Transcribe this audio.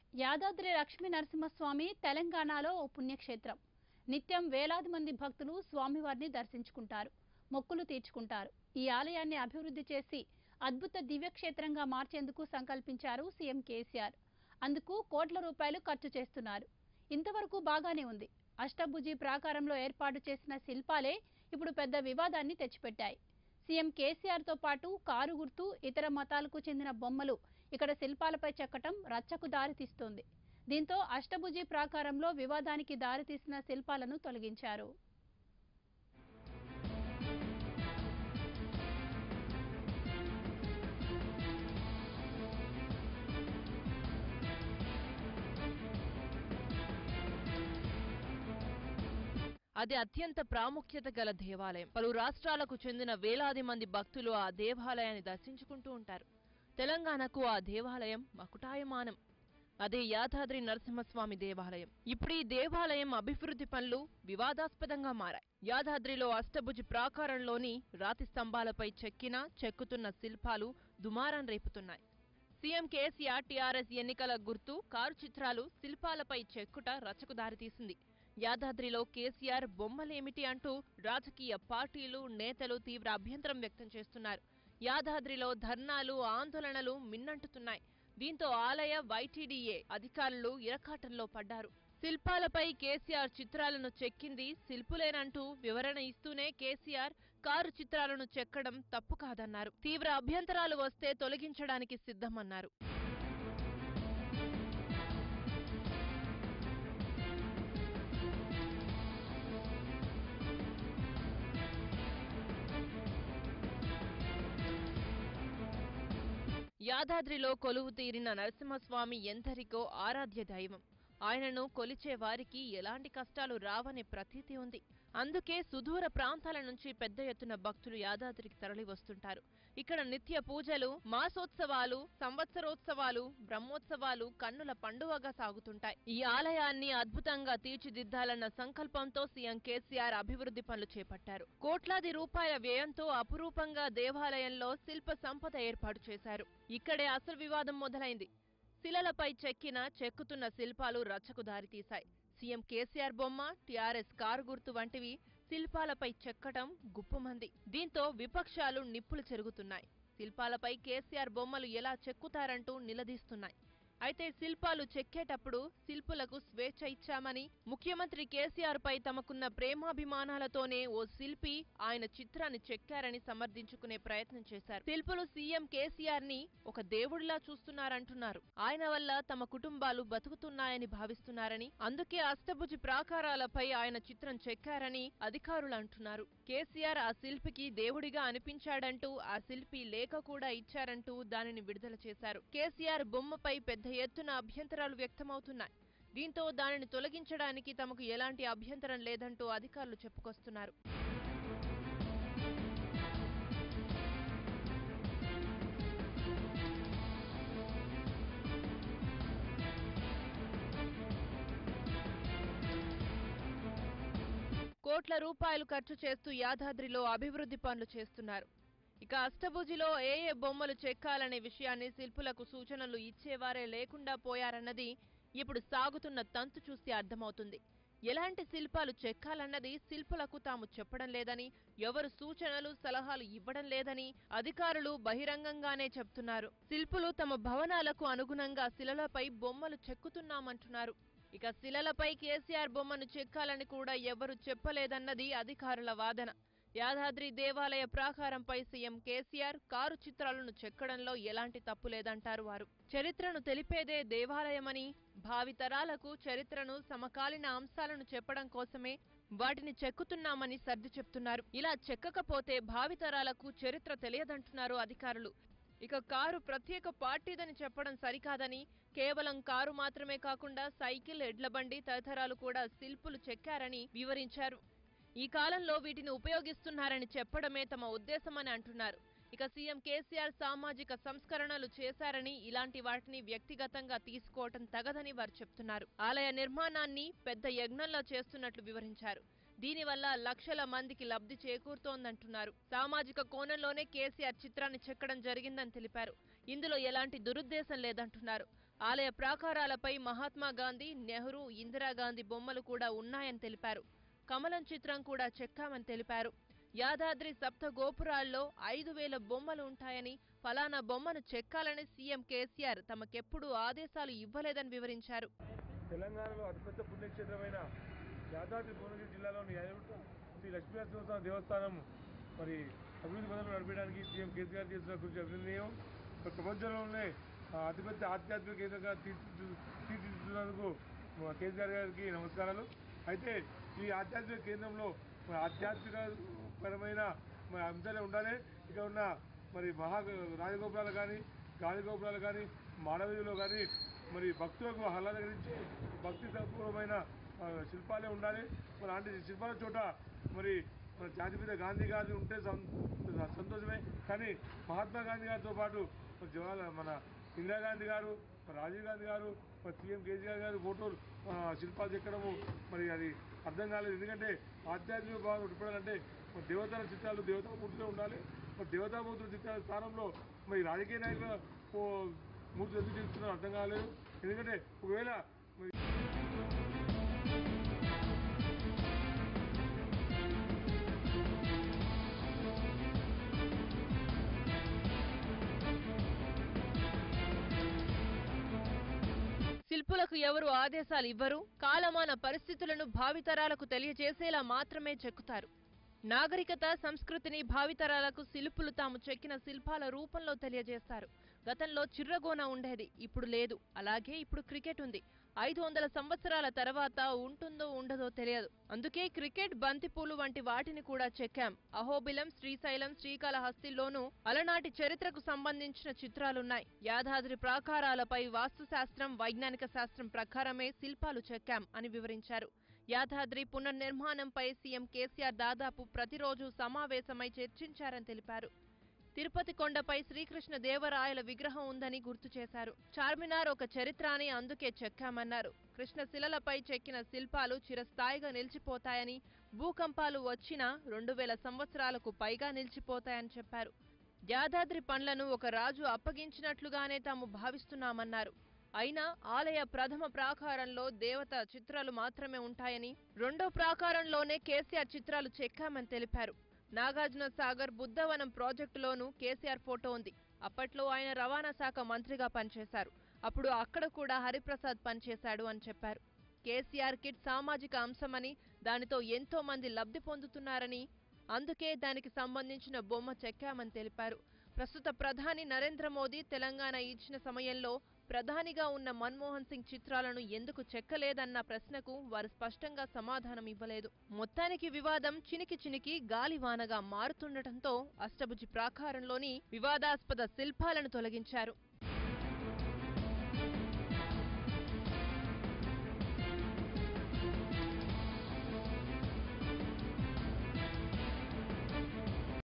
యాదాద్రి లక్ష్మీ నరసింహస్వామి తెలంగాణలో ఓ పుణ్యక్షేత్రం నిత్యం వేలాది మంది భక్తులు స్వామివారిని దర్శించుకుంటారు మొక్కులు తీర్చుకుంటారు ఈ ఆలయాన్ని అభివృద్ధి చేసి అద్భుత దివ్యక్షేత్రంగా మార్చేందుకు సంకల్పించారు సీఎం కేసీఆర్ అందుకు కోట్ల రూపాయలు ఖర్చు చేస్తున్నారు ఇంతవరకు బాగానే ఉంది అష్టభుజి ప్రాకారంలో ఏర్పాటు చేసిన శిల్పాలే ఇప్పుడు పెద్ద వివాదాన్ని తెచ్చిపెట్టాయి సీఎం కేసీఆర్ తో పాటు కారు గుర్తు ఇతర మతాలకు చెందిన బొమ్మలు ఇక్కడ శిల్పాలపై చెక్కటం రచ్చకు దారితీస్తోంది దీంతో అష్టభుజి ప్రాకారంలో వివాదానికి దారితీసిన శిల్పాలను తొలగించారు అది అత్యంత ప్రాముఖ్యత గల దేవాలయం పలు రాష్ట్రాలకు చెందిన వేలాది మంది భక్తులు ఆ దేవాలయాన్ని దర్శించుకుంటూ ఉంటారు తెలంగాణకు ఆ దేవాలయం మకుటాయమానం అదే యాదాద్రి నరసింహస్వామి దేవాలయం ఇప్పుడు ఈ దేవాలయం అభివృద్ధి పనులు వివాదాస్పదంగా మారాయి యాదాద్రిలో అష్టభుజి ప్రాకారంలోని రాతి స్తంభాలపై చెక్కిన చెక్కుతున్న శిల్పాలు దుమారం రేపుతున్నాయి సీఎం కేసీఆర్ టీఆర్ఎస్ ఎన్నికల గుర్తు కారు చిత్రాలు శిల్పాలపై చెక్కుట రచకు దారితీసింది యాదాద్రిలో కేసీఆర్ బొమ్మలేమిటి అంటూ రాజకీయ పార్టీలు నేతలు తీవ్ర అభ్యంతరం వ్యక్తం చేస్తున్నారు యాదాద్రిలో ధర్నాలు ఆందోళనలు మిన్నంటుతున్నాయి దీంతో ఆలయ వైటీడీఏ అధికారులు ఇరకాటంలో పడ్డారు శిల్పాలపై కేసీఆర్ చిత్రాలను చెక్కింది శిల్పులేనంటూ వివరణ ఇస్తూనే కేసీఆర్ కారు చిత్రాలను చెక్కడం తప్పు కాదన్నారు తీవ్ర అభ్యంతరాలు వస్తే తొలగించడానికి సిద్ధమన్నారు యాదాద్రిలో కొలువు తీరిన నరసింహస్వామి ఎందరికో ఆరాధ్య దైవం ఆయనను కొలిచే వారికి ఎలాంటి కష్టాలు రావనే ప్రతీతి ఉంది అందుకే సుదూర ప్రాంతాల నుంచి పెద్ద ఎత్తున భక్తులు యాదాద్రికి తరలి వస్తుంటారు ఇక్కడ నిత్య పూజలు మాసోత్సవాలు సంవత్సరోత్సవాలు బ్రహ్మోత్సవాలు కన్నుల పండువగా సాగుతుంటాయి ఈ ఆలయాన్ని అద్భుతంగా తీర్చిదిద్దాలన్న సంకల్పంతో సీఎం కేసీఆర్ అభివృద్ధి పనులు చేపట్టారు కోట్లాది రూపాయల వ్యయంతో అపురూపంగా దేవాలయంలో శిల్ప సంపద ఏర్పాటు చేశారు ఇక్కడే అసలు వివాదం మొదలైంది శిలలపై చెక్కిన చెక్కుతున్న శిల్పాలు రచ్చకు దారితీశాయి సీఎం కేసీఆర్ బొమ్మ టీఆర్ఎస్ కారు గుర్తు వంటివి శిల్పాలపై చెక్కటం గుప్పుమంది దీంతో విపక్షాలు నిప్పులు చెరుగుతున్నాయి శిల్పాలపై కేసీఆర్ బొమ్మలు ఎలా చెక్కుతారంటూ నిలదీస్తున్నాయి అయితే శిల్పాలు చెక్కేటప్పుడు శిల్పులకు స్వేచ్ఛ ఇచ్చామని ముఖ్యమంత్రి కేసీఆర్ పై తమకున్న ప్రేమాభిమానాలతోనే ఓ శిల్పి ఆయన చిత్రాన్ని చెక్కారని సమర్థించుకునే ప్రయత్నం చేశారు శిల్పులు సీఎం కేసీఆర్ ని ఒక దేవుడిలా చూస్తున్నారంటున్నారు ఆయన వల్ల తమ కుటుంబాలు బతుకుతున్నాయని భావిస్తున్నారని అందుకే అష్టభుజి ప్రాకారాలపై ఆయన చిత్రం చెక్కారని అధికారులు అంటున్నారు కేసీఆర్ ఆ శిల్పికి దేవుడిగా అనిపించాడంటూ ఆ శిల్పి లేఖ కూడా ఇచ్చారంటూ దానిని విడుదల చేశారు కేసీఆర్ బొమ్మపై పెద్ద ఎత్తున అభ్యంతరాలు వ్యక్తమవుతున్నాయి దీంతో దానిని తొలగించడానికి తమకు ఎలాంటి అభ్యంతరం లేదంటూ అధికారులు చెప్పుకొస్తున్నారు కోట్ల రూపాయలు ఖర్చు చేస్తూ యాదాద్రిలో అభివృద్ధి పనులు చేస్తున్నారు ఇక అష్టభుజిలో ఏ ఏ బొమ్మలు చెక్కాలనే విషయాన్ని శిల్పులకు సూచనలు ఇచ్చేవారే లేకుండా పోయారన్నది ఇప్పుడు సాగుతున్న తంతు చూస్తే అర్థమవుతుంది ఎలాంటి శిల్పాలు చెక్కాలన్నది శిల్పులకు తాము చెప్పడం లేదని ఎవరు సూచనలు సలహాలు ఇవ్వడం లేదని అధికారులు బహిరంగంగానే చెప్తున్నారు శిల్పులు తమ భవనాలకు అనుగుణంగా శిలలపై బొమ్మలు చెక్కుతున్నామంటున్నారు ఇక శిలలపై కేసీఆర్ బొమ్మను చెక్కాలని కూడా ఎవరు చెప్పలేదన్నది అధికారుల వాదన యాదాద్రి దేవాలయ ప్రాకారంపై సీఎం కేసీఆర్ కారు చిత్రాలను చెక్కడంలో ఎలాంటి తప్పు లేదంటారు వారు చరిత్రను తెలిపేదే దేవాలయమని భావితరాలకు చరిత్రను సమకాలీన అంశాలను చెప్పడం కోసమే వాటిని చెక్కుతున్నామని సర్ది చెప్తున్నారు ఇలా చెక్కకపోతే భావితరాలకు చరిత్ర తెలియదంటున్నారు అధికారులు ఇక కారు ప్రత్యేక పార్టీదని చెప్పడం సరికాదని కేవలం కారు మాత్రమే కాకుండా సైకిల్ ఎడ్లబండి తదితరాలు కూడా శిల్పులు చెక్కారని వివరించారు ఈ కాలంలో వీటిని ఉపయోగిస్తున్నారని చెప్పడమే తమ ఉద్దేశమని అంటున్నారు ఇక సీఎం కేసీఆర్ సామాజిక సంస్కరణలు చేశారని ఇలాంటి వాటిని వ్యక్తిగతంగా తీసుకోవటం తగదని వారు చెప్తున్నారు ఆలయ నిర్మాణాన్ని పెద్ద యజ్ఞంలో చేస్తున్నట్లు వివరించారు దీనివల్ల లక్షల మందికి లబ్ధి చేకూరుతోందంటున్నారు సామాజిక కోణంలోనే కేసీఆర్ చిత్రాన్ని చెక్కడం జరిగిందని తెలిపారు ఇందులో ఎలాంటి దురుద్దేశం లేదంటున్నారు ఆలయ ప్రాకారాలపై మహాత్మా గాంధీ నెహ్రూ ఇందిరాగాంధీ బొమ్మలు కూడా ఉన్నాయని తెలిపారు కమలం చిత్రం కూడా చెక్కామని తెలిపారు యాదాద్రి సప్త గోపురాల్లో ఐదు వేల బొమ్మలు ఉంటాయని ఫలానా బొమ్మను చెక్కాలని సీఎం కేసీఆర్ తమకెప్పుడూ ఆదేశాలు ఇవ్వలేదని వివరించారు తెలంగాణలో అతిపెద్ద పుణ్యక్షేత్రమైన యాదాద్రి భువనగిరి జిల్లాలోని యాదగిరి శ్రీ లక్ష్మీనరసింహస్వామి దేవస్థానం మరి అభివృద్ధి పనులు నడిపడానికి సీఎం కేసీఆర్ చేసిన కృషి అభినందనీయం మరి ప్రపంచంలోనే ఆ, అతిపెద్ద ఆధ్యాత్మిక కేంద్రంగా తీర్చిదిద్దు తీర్చిదిద్దున్నందుకు మా కేసీఆర్ గారికి నమస్కారాలు అయితే ఈ ఆధ్యాత్మిక కేంద్రంలో మరి ఆధ్యాత్మిక పరమైన మరి అంశాలే ఉండాలి ఇక్కడ ఉన్న మరి మహా రాజగోపురాలు కానీ గాలి గోపురాలు కానీ మానవీయులు కానీ మరి భక్తులకు ఆహ్లాదకరించి భక్తి సంపూర్ణమైన ఆ, శిల్పాలే ఉండాలి మరి అలాంటి శిల్పాల చోట మరి మన జాతిపిత గాంధీ గారి ఉంటే సం- సంతోషమే కానీ మహాత్మా గాంధీ గారితో పాటు మరి జవహర్లాల్ మన ఇందిరాగాంధీ గారు మరి రాజీవ్ గాంధీ గారు మరి సీఎం కేసీఆర్ గారు ఫోటోలు ఆ, శిల్పాలు చెక్కడము మరి అది అర్థం కాలేదు ఎందుకంటే ఆధ్యాత్మిక భావం ఉండాలంటే మరి దేవతల చిత్రాలు దేవతా మూర్తిలో ఉండాలి మరి దేవతామూర్తుల చిత్రాల స్థానంలో మరి రాజకీయ నాయకుల ఓ మూర్తి ఎందుకు చేస్తున్నారో అర్థం కాలేదు ఎందుకంటే ఒకవేళ మరి శిల్పులకు ఎవరు ఆదేశాలు ఇవ్వరు కాలమాన పరిస్థితులను భావితరాలకు తెలియజేసేలా మాత్రమే చెక్కుతారు నాగరికత సంస్కృతిని భావితరాలకు శిల్పులు తాము చెక్కిన శిల్పాల రూపంలో తెలియజేస్తారు గతంలో చిర్రగోన ఉండేది ఇప్పుడు లేదు అలాగే ఇప్పుడు క్రికెట్ ఉంది ఐదు వందల సంవత్సరాల తర్వాత ఉంటుందో ఉండదో తెలియదు అందుకే క్రికెట్ బంతిపూలు వంటి వాటిని కూడా చెక్కాం అహోబిలం శ్రీశైలం శ్రీకాళహస్తిలోనూ అలనాటి చరిత్రకు సంబంధించిన చిత్రాలున్నాయి యాదాద్రి ప్రాకారాలపై వాస్తుశాస్త్రం వైజ్ఞానిక శాస్త్రం ప్రకారమే శిల్పాలు చెక్కాం అని వివరించారు యాదాద్రి పునర్నిర్మాణంపై సీఎం కేసీఆర్ దాదాపు ప్రతిరోజు సమావేశమై చర్చించారని తెలిపారు తిరుపతి కొండపై శ్రీకృష్ణ దేవరాయల విగ్రహం ఉందని గుర్తు చేశారు చార్మినార్ ఒక చరిత్ర అని అందుకే చెక్కామన్నారు కృష్ణ శిలలపై చెక్కిన శిల్పాలు చిరస్థాయిగా నిలిచిపోతాయని భూకంపాలు వచ్చినా రెండు వేల సంవత్సరాలకు పైగా నిలిచిపోతాయని చెప్పారు యాదాద్రి పండ్లను ఒక రాజు అప్పగించినట్లుగానే తాము భావిస్తున్నామన్నారు అయినా ఆలయ ప్రథమ ప్రాకారంలో దేవత చిత్రాలు మాత్రమే ఉంటాయని రెండో ప్రాకారంలోనే కేసీఆర్ చిత్రాలు చెక్కామని తెలిపారు నాగార్జున సాగర్ బుద్ధవనం ప్రాజెక్టులోనూ కేసీఆర్ ఫోటో ఉంది అప్పట్లో ఆయన రవాణా శాఖ మంత్రిగా పనిచేశారు అప్పుడు అక్కడ కూడా హరిప్రసాద్ పనిచేశాడు అని చెప్పారు కేసీఆర్ కిట్ సామాజిక అంశమని దానితో ఎంతో మంది లబ్ధి పొందుతున్నారని అందుకే దానికి సంబంధించిన బొమ్మ చెక్కామని తెలిపారు ప్రస్తుత ప్రధాని నరేంద్ర మోదీ తెలంగాణ ఇచ్చిన సమయంలో ప్రధానిగా ఉన్న మన్మోహన్ సింగ్ చిత్రాలను ఎందుకు చెక్కలేదన్న ప్రశ్నకు వారు స్పష్టంగా సమాధానం ఇవ్వలేదు మొత్తానికి వివాదం చినికి చినికి గాలివానగా మారుతుండటంతో అష్టభుజి ప్రాకారంలోని వివాదాస్పద శిల్పాలను తొలగించారు